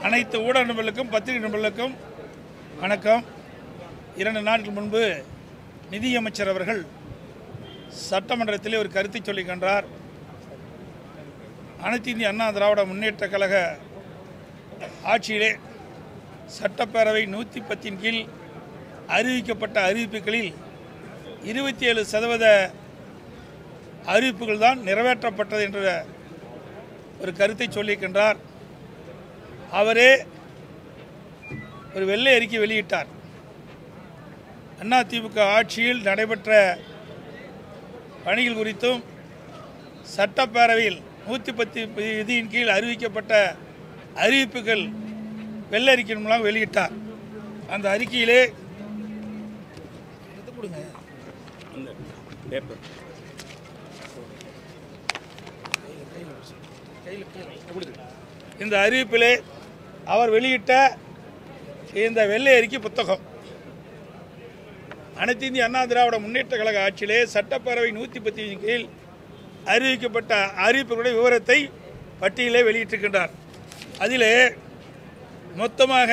அனைத்து ஊடக நண்பர்களுக்கும் பத்திரிகை நண்பர்களுக்கும் வணக்கம் இரண்டு நாட்கள் முன்பு நிதியமைச்சர் அவர்கள் சட்டமன்றத்திலே ஒரு கருத்தை சொல்லிக்கின்றார் அனைத்து இந்திய அண்ணா திராவிட முன்னேற்ற கழக ஆட்சியிலே சட்டப்பேரவை நூற்றி பத்தின் கீழ் அறிவிக்கப்பட்ட அறிவிப்புகளில் இருபத்தி ஏழு சதவீத அறிவிப்புகள் தான் நிறைவேற்றப்பட்டது என்ற ஒரு கருத்தை சொல்லியிருக்கின்றார் அவரே ஒரு வெள்ளை அறிக்கை வெளியிட்டார் அதிமுக ஆட்சியில் நடைபெற்ற பணிகள் குறித்தும் சட்டப்பேரவையில் நூற்றி பத்து விதியின் கீழ் அறிவிக்கப்பட்ட அறிவிப்புகள் வெள்ளை அறிக்கையின் மூலம் வெளியிட்டார் அந்த அறிக்கையிலே எடுத்து கொடுங்க அந்த பேப்பர் இந்த அறிவிப்பிலே அவர் வெளியிட்ட இந்த வெள்ளை அறிக்கை புத்தகம் அனைத்து இந்திய அண்ணா திராவிட முன்னேற்ற கழக ஆட்சியிலே சட்டப்பேரவை நூற்றி பத்தியின் கீழ் அறிவிக்கப்பட்ட அறிவிப்புகளுடைய விவரத்தை பட்டியலே வெளியிட்டிருக்கின்றார் அதிலே மொத்தமாக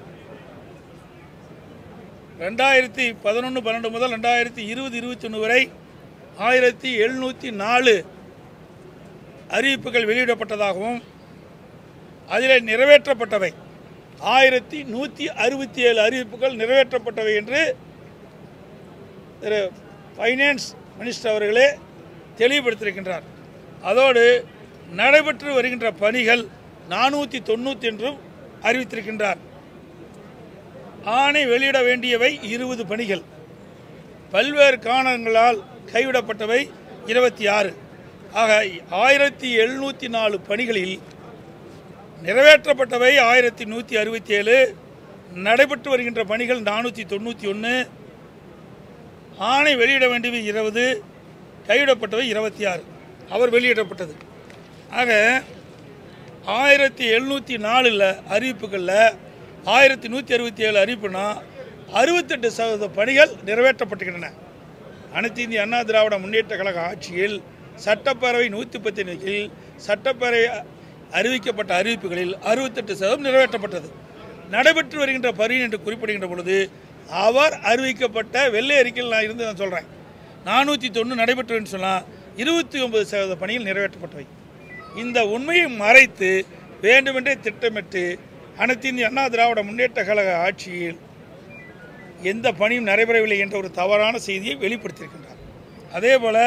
ரெண்டாயிரத்தி பதினொன்று பன்னெண்டு முதல் ரெண்டாயிரத்தி இருபது இருபத்தி ஒன்று வரை ஆயிரத்தி எழுநூற்றி நாலு அறிவிப்புகள் வெளியிடப்பட்டதாகவும் அதில் நிறைவேற்றப்பட்டவை ஆயிரத்தி நூற்றி அறுபத்தி ஏழு அறிவிப்புகள் நிறைவேற்றப்பட்டவை என்று திரு ஃபைனான்ஸ் மினிஸ்டர் அவர்களே தெளிவுபடுத்தியிருக்கின்றார் அதோடு நடைபெற்று வருகின்ற பணிகள் நானூற்றி தொண்ணூற்றி என்றும் அறிவித்திருக்கின்றார் ஆணை வெளியிட வேண்டியவை இருபது பணிகள் பல்வேறு காரணங்களால் கைவிடப்பட்டவை இருபத்தி ஆறு ஆக ஆயிரத்தி எழுநூற்றி நாலு பணிகளில் நிறைவேற்றப்பட்டவை ஆயிரத்தி நூற்றி அறுபத்தி ஏழு நடைபெற்று வருகின்ற பணிகள் நானூற்றி தொண்ணூற்றி ஒன்று ஆணை வெளியிட வேண்டியவை இருபது கைவிடப்பட்டவை இருபத்தி ஆறு அவர் வெளியிடப்பட்டது ஆக ஆயிரத்தி எழுநூற்றி நாலில் அறிவிப்புகளில் ஆயிரத்தி நூற்றி அறுபத்தி ஏழு அறிவிப்புனா அறுபத்தெட்டு சதவீத பணிகள் நிறைவேற்றப்பட்டுகின்றன அனைத்து இந்திய அண்ணா திராவிட முன்னேற்ற கழக ஆட்சியில் சட்டப்பேரவை நூற்றி பத்தின் கீழ் சட்டப்பேரவை அறிவிக்கப்பட்ட அறிவிப்புகளில் அறுபத்தெட்டு சதவீதம் நிறைவேற்றப்பட்டது நடைபெற்று வருகின்ற பணி என்று குறிப்பிடுகின்ற பொழுது அவர் அறிவிக்கப்பட்ட வெள்ளை அறிக்கையில் நான் இருந்து நான் சொல்கிறேன் நானூற்றி தொண்ணூறு நடைபெற்றுன்னு சொன்னால் இருபத்தி ஒன்பது சதவீத பணிகள் நிறைவேற்றப்பட்டவை இந்த உண்மையை மறைத்து வேண்டுமென்றே திட்டமிட்டு அனைத்து இந்திய அண்ணா திராவிட முன்னேற்ற கழக ஆட்சியில் எந்த பணியும் நடைபெறவில்லை என்ற ஒரு தவறான செய்தியை வெளிப்படுத்தியிருக்கின்றார் அதே போல்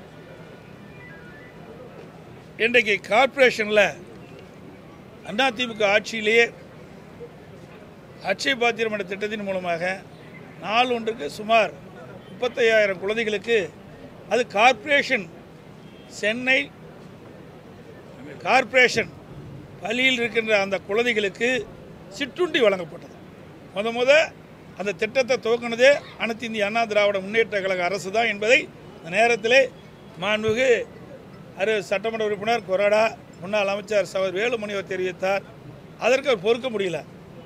இன்றைக்கு கார்ப்பரேஷனில் அதிமுக ஆட்சியிலேயே அட்சய பாத்திரம் என்ற திட்டத்தின் மூலமாக நாள் ஒன்றுக்கு சுமார் முப்பத்தையாயிரம் குழந்தைகளுக்கு அது கார்ப்பரேஷன் சென்னை கார்ப்பரேஷன் பள்ளியில் இருக்கின்ற அந்த குழந்தைகளுக்கு சிற்றுண்டி வழங்கப்பட்டது முத முத அந்த திட்டத்தை துவக்கினதே அனைத்து இந்திய அண்ணா திராவிட முன்னேற்ற கழக அரசு தான் என்பதை இந்த நேரத்திலே மாண்புகு அரு சட்டமன்ற உறுப்பினர் கொறடா முன்னாள் அமைச்சர் சவர் வேலுமணி அவர் தெரிவித்தார் அதற்கு அவர் பொறுக்க முடியல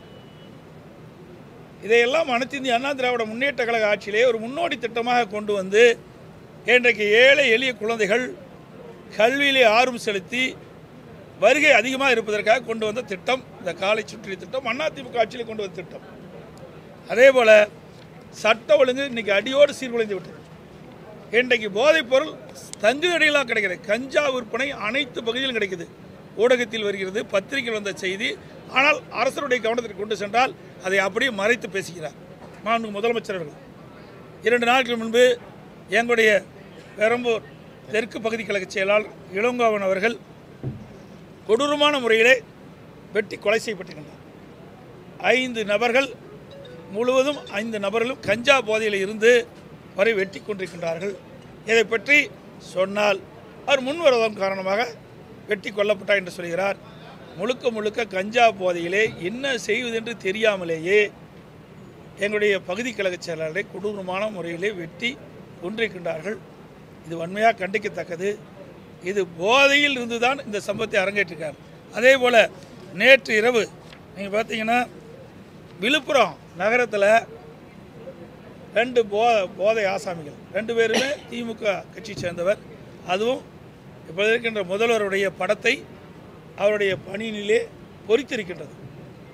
இதையெல்லாம் அனைத்து இந்திய அண்ணா திராவிட முன்னேற்ற கழக ஆட்சியிலே ஒரு முன்னோடி திட்டமாக கொண்டு வந்து இன்றைக்கு ஏழை எளிய குழந்தைகள் கல்வியிலே ஆர்வம் செலுத்தி வருகை அதிகமாக இருப்பதற்காக கொண்டு வந்த திட்டம் இந்த காலை சுற்றி திட்டம் அதிமுக ஆட்சியில் கொண்டு வந்த திட்டம் அதே போல் சட்ட ஒழுங்கு இன்னைக்கு அடியோடு சீர்குலைந்து விட்டது இன்றைக்கு போதைப் பொருள் தங்கு அடையெல்லாம் கிடைக்கிறது கஞ்சா விற்பனை அனைத்து பகுதியிலும் கிடைக்குது ஊடகத்தில் வருகிறது பத்திரிகையில் வந்த செய்தி ஆனால் அரசருடைய கவனத்திற்கு கொண்டு சென்றால் அதை அப்படியே மறைத்து பேசுகிறார் மாண்பு முதலமைச்சர் அவர்கள் இரண்டு நாட்கள் முன்பு எங்களுடைய பெரம்பூர் தெற்கு பகுதி கழக செயலாளர் இளங்கோவன் அவர்கள் கொடூரமான முறையிலே வெட்டி கொலை செய்யப்பட்டிருக்கின்றனர் ஐந்து நபர்கள் முழுவதும் ஐந்து நபர்களும் கஞ்சா போதையில் இருந்து வரை வெட்டி கொண்டிருக்கின்றார்கள் இதை பற்றி சொன்னால் அவர் முன்வரதன் காரணமாக வெட்டி கொல்லப்பட்டார் என்று சொல்கிறார் முழுக்க முழுக்க கஞ்சா போதையிலே என்ன செய்வது என்று தெரியாமலேயே எங்களுடைய பகுதி கழக செயலாளரை கொடூரமான முறையிலே வெட்டி கொண்டிருக்கின்றார்கள் இது வன்மையாக கண்டிக்கத்தக்கது இது போதையில் இருந்து தான் இந்த சம்பவத்தை அரங்கேற்றிருக்கார் அதே போல் நேற்று இரவு நீங்கள் பார்த்தீங்கன்னா விழுப்புரம் நகரத்தில் ரெண்டு போ போதை ஆசாமிகள் ரெண்டு பேருமே திமுக கட்சி சேர்ந்தவர் அதுவும் இப்போ இருக்கின்ற முதல்வருடைய படத்தை அவருடைய பணியினிலே பொறித்திருக்கின்றது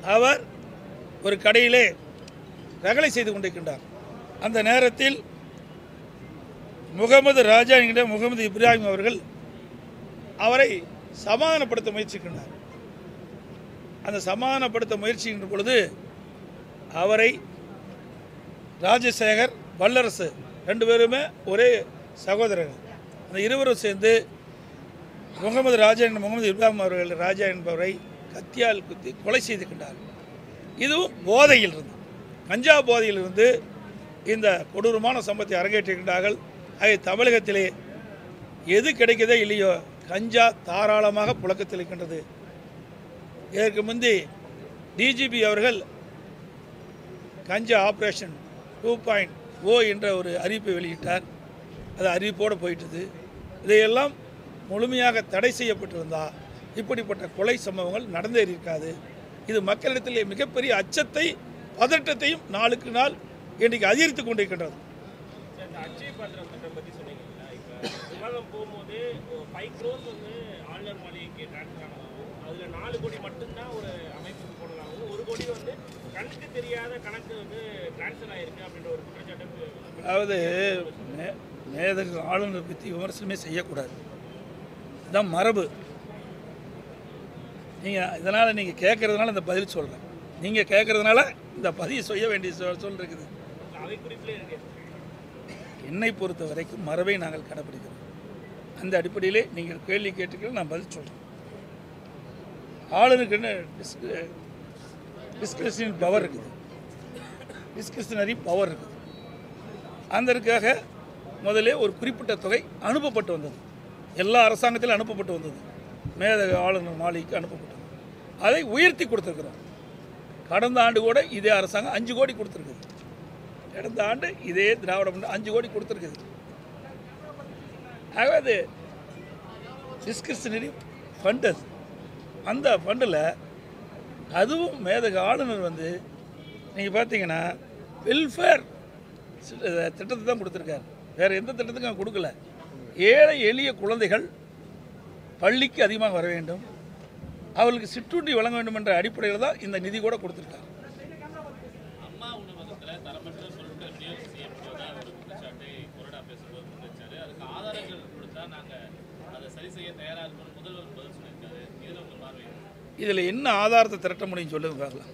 அவர் ஒரு கடையிலே ரகளை செய்து கொண்டிருக்கின்றார் அந்த நேரத்தில் முகமது ராஜா என்கிற முகமது இப்ராஹிம் அவர்கள் அவரை சமாதானப்படுத்த முயற்சிக்கின்றார் அந்த சமாதானப்படுத்த முயற்சிக்கின்ற பொழுது அவரை ராஜசேகர் வல்லரசு ரெண்டு பேருமே ஒரே சகோதரர்கள் அந்த இருவரும் சேர்ந்து முகமது ராஜா என்ற முகமது இப்ராஹிம் அவர்கள் ராஜா என்பவரை கத்தியால் குத்தி கொலை செய்திருக்கின்றார் இதுவும் போதையில் இருந்து கஞ்சா போதையில் இருந்து இந்த கொடூரமான சம்பவத்தை அரங்கேற்றுகின்றார்கள் ஆகிய தமிழகத்திலே எது கிடைக்குதோ இல்லையோ கஞ்சா தாராளமாக புழக்கத்தில் இருக்கின்றது இதற்கு முந்தி டிஜிபி அவர்கள் ganja operation two point O என்ற ஒரு அறிவிப்பை வெளியிட்டார் அது அறிவிப்போடு போயிட்டது இதையெல்லாம் முழுமையாக தடை செய்யப்பட்டிருந்தா இப்படிப்பட்ட கொலை சம்பவங்கள் நடந்தே இருக்காது இது மக்களிடத்திலே மிகப்பெரிய அச்சத்தை பதட்டத்தையும் நாளுக்கு நாள் இன்றைக்கு அதிகரித்து கொண்டிருக்கின்றது இந்த அட்சய பாத்திரம் திட்டம் பத்தி சொன்னீங்களா இப்போ விவாதம் போகும்போது ஃபைவ் க்ரோஸ் வந்து ஆளுநர் மாளிகைக்கு ட்ரான்ஸ்ஃபர் ஆனதாகவும் அதில் நாலு கோடி மட்டும்தான் ஒரு அமைப்புக்கு போனதாகவும் ஒரு கோடி வந்து கணக்கு தெரியாத கணக்கு வந்து ட்ரான்ஸ்ஃபர் ஆயிருக்கு அப்படின்ற ஒரு குற்றச்சாட்டு அதாவது மே மேதகு ஆளுநர் பற்றி விமர்சனமே செய்யக்கூடாது இதுதான் மரபு நீங்கள் இதனால் நீங்கள் கேட்குறதுனால இந்த பதில் சொல்கிறேன் நீங்கள் கேட்குறதுனால இந்த பதிவு செய்ய வேண்டிய சொல் சொல் இருக்குது அவை குறிப்பிலே இருக்கு என்னை பொறுத்த வரைக்கும் மரபை நாங்கள் கடைப்பிடிக்கிறோம் அந்த அடிப்படையிலே நீங்கள் கேள்வி கேட்டுக்கள் நான் பதில் சொல்கிறேன் ஆளுநருக்கு என்ன டிஸ்கஷன் பவர் இருக்குது டிஸ்கஷனரி பவர் இருக்குது அதற்காக முதலே ஒரு குறிப்பிட்ட தொகை அனுப்பப்பட்டு வந்தது எல்லா அரசாங்கத்திலும் அனுப்பப்பட்டு வந்தது மேதக ஆளுநர் மாளிகைக்கு அனுப்பப்பட்டது அதை உயர்த்தி கொடுத்துருக்குறோம் கடந்த ஆண்டு கூட இதே அரசாங்கம் அஞ்சு கோடி கொடுத்துருக்குது கடந்த ஆண்டு இதே திராவிட முன்னே அஞ்சு கோடி கொடுத்துருக்குது ஆகவே அது டிஸ்கிரிப்ஷனரி ஃபண்ட் அது அந்த ஃபண்டில் அதுவும் மேதக ஆளுநர் வந்து நீங்கள் பார்த்தீங்கன்னா வெல்ஃபேர் திட்டத்தை தான் கொடுத்துருக்காரு வேறு எந்த திட்டத்துக்கும் அவர் கொடுக்கல ஏழை எளிய குழந்தைகள் பள்ளிக்கு அதிகமாக வர வேண்டும் அவர்களுக்கு சிற்றுண்டி வழங்க வேண்டும் என்ற அடிப்படையில் தான் இந்த நிதி கூட கொடுத்துருக்காரு அம்மா உணவகத்தில் தரமற்ற பொருட்கள் விநியோகம் செய்யப்படுவதா ஒரு குற்றச்சாட்டை கொறடா பேசும்போது முன்வச்சாரு அதுக்கு ஆதாரங்கள் கொடுத்தா நாங்கள் அதை சரி செய்ய தயாராக இருக்கோம்னு முதல்வர் பதில் சொல்லியிருக்காரு இதில் உங்கள் பார்வை என்ன? இதில் என்ன ஆதாரத்தை திரட்ட முடியும் சொல்லுங்க பார்க்கலாம்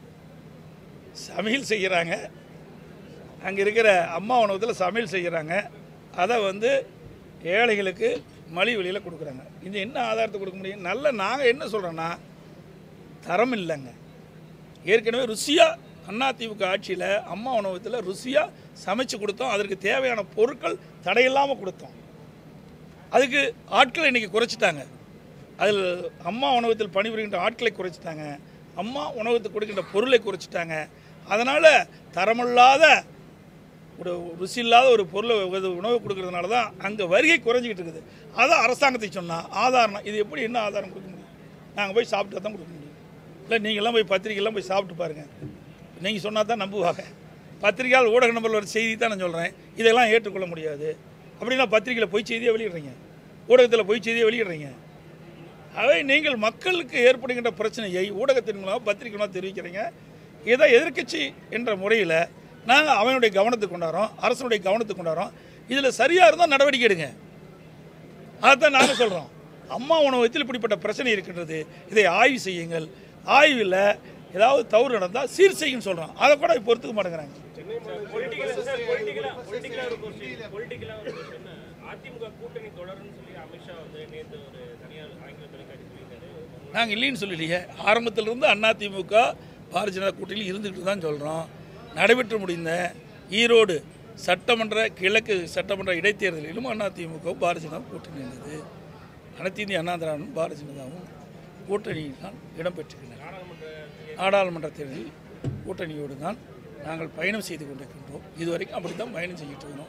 சமையல் செய்கிறாங்க அங்கே இருக்கிற அம்மா உணவகத்தில் சமையல் செய்கிறாங்க அதை வந்து ஏழைகளுக்கு மலிவு விலையில் கொடுக்குறாங்க இது என்ன ஆதாரத்தை கொடுக்க முடியும் நல்ல நாங்கள் என்ன சொல்கிறோன்னா தரம் இல்லைங்க ஏற்கனவே ருசியாக அதிமுக ஆட்சியில் அம்மா உணவகத்தில் ருசியாக சமைச்சு கொடுத்தோம் அதற்கு தேவையான பொருட்கள் தடையில்லாமல் கொடுத்தோம் அதுக்கு ஆட்களை இன்றைக்கி குறைச்சிட்டாங்க அதில் அம்மா உணவகத்தில் பணிபுரிகின்ற ஆட்களை குறைச்சிட்டாங்க அம்மா உணவகத்துக்கு கொடுக்கின்ற பொருளை குறைச்சிட்டாங்க அதனால் தரமில்லாத ஒரு ருசி இல்லாத ஒரு பொருளை ஒரு உணவு கொடுக்கறதுனால தான் அங்கே வருகை குறைஞ்சிக்கிட்டு இருக்குது அதான் அரசாங்கத்தை சொன்னால் ஆதாரம் இது எப்படி என்ன ஆதாரம் கொடுக்க முடியும் நாங்கள் போய் சாப்பிட்டா தான் கொடுக்க முடியும் இல்லை நீங்கள்லாம் போய் பத்திரிக்கைலாம் போய் சாப்பிட்டு பாருங்கள் நீங்கள் சொன்னால் தான் நம்புவாங்க பத்திரிகையால் ஊடக நம்பரில் ஒரு செய்தி தான் நான் சொல்கிறேன் இதெல்லாம் ஏற்றுக்கொள்ள முடியாது அப்படின்னா பத்திரிக்கையில் பொய் செய்தியை வெளியிடுறீங்க ஊடகத்தில் பொய் செய்தியை வெளியிடுறீங்க அவை நீங்கள் மக்களுக்கு ஏற்படுகின்ற பிரச்சனையை ஊடகத்தின் மூலமாக பத்திரிகை மூலமாக தெரிவிக்கிறீங்க இதை எதிர்க்கட்சி என்ற முறையில் நாங்கள் அவனுடைய கவனத்துக்கு கொண்டாடுறோம் அரசனுடைய கவனத்துக்கு கொண்டாடுறோம் இதில் சரியாக இருந்தால் நடவடிக்கை எடுங்க அதைத்தான் நாங்கள் சொல்கிறோம் அம்மா உணவகத்தில் இப்படிப்பட்ட பிரச்சனை இருக்கின்றது இதை ஆய்வு செய்யுங்கள் ஆய்வில் ஏதாவது தவறு நடந்தால் சீர் செய்யுன்னு சொல்கிறோம் அதை கூட இப்போ பொறுத்துக்க மாட்டேங்கிறாங்க பொலிட்டிக்கலா சார் பொலிட்டிக்கலா பொலிட்டிக்கலா ஒரு கொஸ்டின் பொலிட்டிக்கலா ஒரு கொஸ்டின் அதிமுக கூட்டணி தொடரும்னு சொல்லி அமித்ஷா வந்து நேற்று ஒரு தனியார் ஆங்கில தொலைக்காட்சி சொல்லியிருக்காரு நாங்கள் இல்லைன்னு சொல்லலையே ஆரம்பத்திலிருந்து அதிமுக பாரதிய ஜனதா கூட்டணியில் இருந்துக்கிட்டு தான் சொல்கிறோம் நடைபெற்று முடிந்த ஈரோடு சட்டமன்ற கிழக்கு சட்டமன்ற இடைத்தேர்தலிலும் அதிமுக பாரதிய ஜனதா கூட்டணி இருந்தது அனைத்து இந்திய அண்ணா திராவிடம் பாரதிய ஜனதாவும் கூட்டணியில் தான் இடம்பெற்றிருக்கின்றன நாடாளுமன்ற தேர்தலில் கூட்டணியோடு தான் நாங்கள் பயணம் செய்து கொண்டிருக்கின்றோம் இதுவரைக்கும் அப்படி தான் பயணம் செஞ்சுட்டு இருக்கிறோம்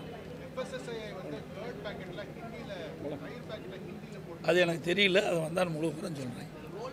அது எனக்கு தெரியல அது வந்தால் முழு விவரம் சொல்கிறேன்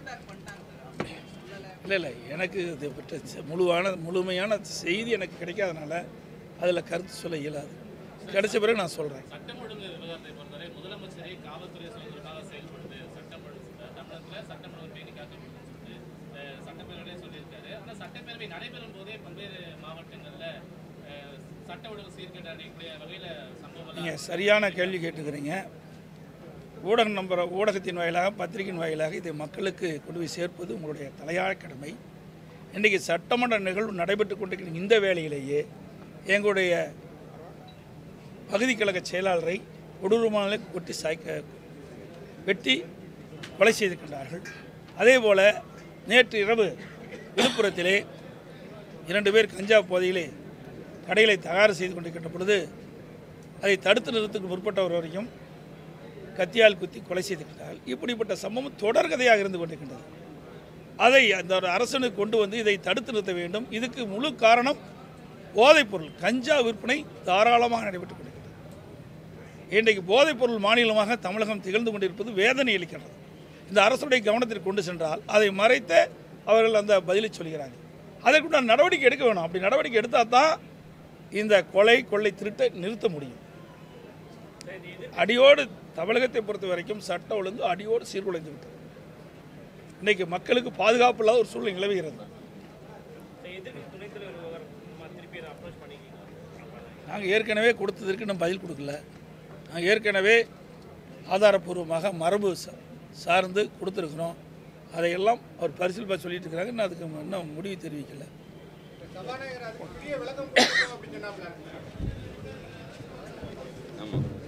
இல்லை இல்லை எனக்கு இது பற்ற செ- முழுவான முழுமையான செய்தி எனக்கு கிடைக்காதனால அதில் கருத்து சொல்ல இயலாது கிடைச்ச பிறகு நான் சொல்கிறேன் சட்டம் ஒழுங்கு விவகாரத்தை பொறுத்தவரை முதலமைச்சரே காவல்துறை சுதந்திரமாக செயல்படுது சட்டம் ஒழுங்கு தமிழகத்தில் சட்டம் ஒழுங்கு பேணி காக்கப்படுதுன்னு சொல்லிட்டு அஹ், சட்டப்பேரவையிலே சொல்லியிருக்காரு சட்டப்பேரவை நடைபெறும் போதே பல்வேறு மாவட்டங்கள்ல அஹ், சட்ட ஒழுங்கு சீர்கேடு அடையக்கூடிய வகையில சம்பவம் நீங்கள் சரியான கேள்வி கேட்டுக்கிறீங்க ஊடகம் நம்புற ஊடகத்தின் வாயிலாக பத்திரிகையின் வாயிலாக இதை மக்களுக்கு கொண்டு போய் சேர்ப்பது உங்களுடைய தலையாய கடமை இன்றைக்கு சட்டமன்ற நிகழ்வு நடைபெற்று கொண்டிருக்கிற இந்த வேளையிலேயே எங்களுடைய பகுதி கழக செயலாளரை கொடூரமான கொட்டி சாய்க்க வெட்டி கொலை செய்திருக்கின்றார்கள் அதே போல நேற்று இரவு விழுப்புரத்திலே இரண்டு பேர் கஞ்சா போதையிலே கடைகளை தயார் செய்து கொண்டிருக்கின்ற பொழுது அதை தடுத்து நிறுத்துக்கு முற்பட்டவர் வரைக்கும் கத்தியால் குத்தி கொலை செய்திருக்கிறார்கள் இப்படிப்பட்ட சம்பவம் தொடர்கதையாக இருந்து கொண்டிருக்கின்றது அதை அந்த ஒரு அரசனுக்கு கொண்டு வந்து இதை தடுத்து நிறுத்த வேண்டும் இதுக்கு முழு காரணம் போதைப்பொருள் கஞ்சா விற்பனை தாராளமாக நடைபெற்றுக் கொண்டிருக்கிறது இன்றைக்கு போதைப்பொருள் மாநிலமாக தமிழகம் திகழ்ந்து கொண்டிருப்பது வேதனை அளிக்கிறது இந்த அரசுடைய கவனத்திற்கு கொண்டு சென்றால் அதை மறைத்த அவர்கள் அந்த பதிலை சொல்கிறாங்க அதற்குண்டான நடவடிக்கை எடுக்க வேணும் அப்படி நடவடிக்கை எடுத்தால் தான் இந்த கொலை கொள்ளை திருட்ட நிறுத்த முடியும் அடியோடு தமிழகத்தை பொறுத்த வரைக்கும் சட்ட ஒழுங்கு அடியோடு சீர்குலைந்து விட்டது இன்னைக்கு மக்களுக்கு பாதுகாப்பு இல்லாத ஒரு சூழ்நிலை நிலவுகிறது எதிர்க்கு துணைத் தலைவர் விவகாரம் நம்ம திருப்பி அப்ரோச் பண்ணிக்கலாம் நாங்கள் ஏற்கனவே கொடுத்ததற்கு நம்ம பதில் கொடுக்கல நாங்கள் ஏற்கனவே ஆதாரப்பூர்வமாக மரபு சா- சார்ந்து கொடுத்துருக்குறோம் அதையெல்லாம் அவர் பரிசீலிப்பா சொல்லிட்டு இருக்கிறாங்க இன்னும் அதுக்கு இன்னும் முடிவு தெரிவிக்கல சபாநாயகர் அதுக்கு உரிய விளக்கம் கொடுக்கணும் அப்படின்னு சொன்னாப்ல ஆமாம்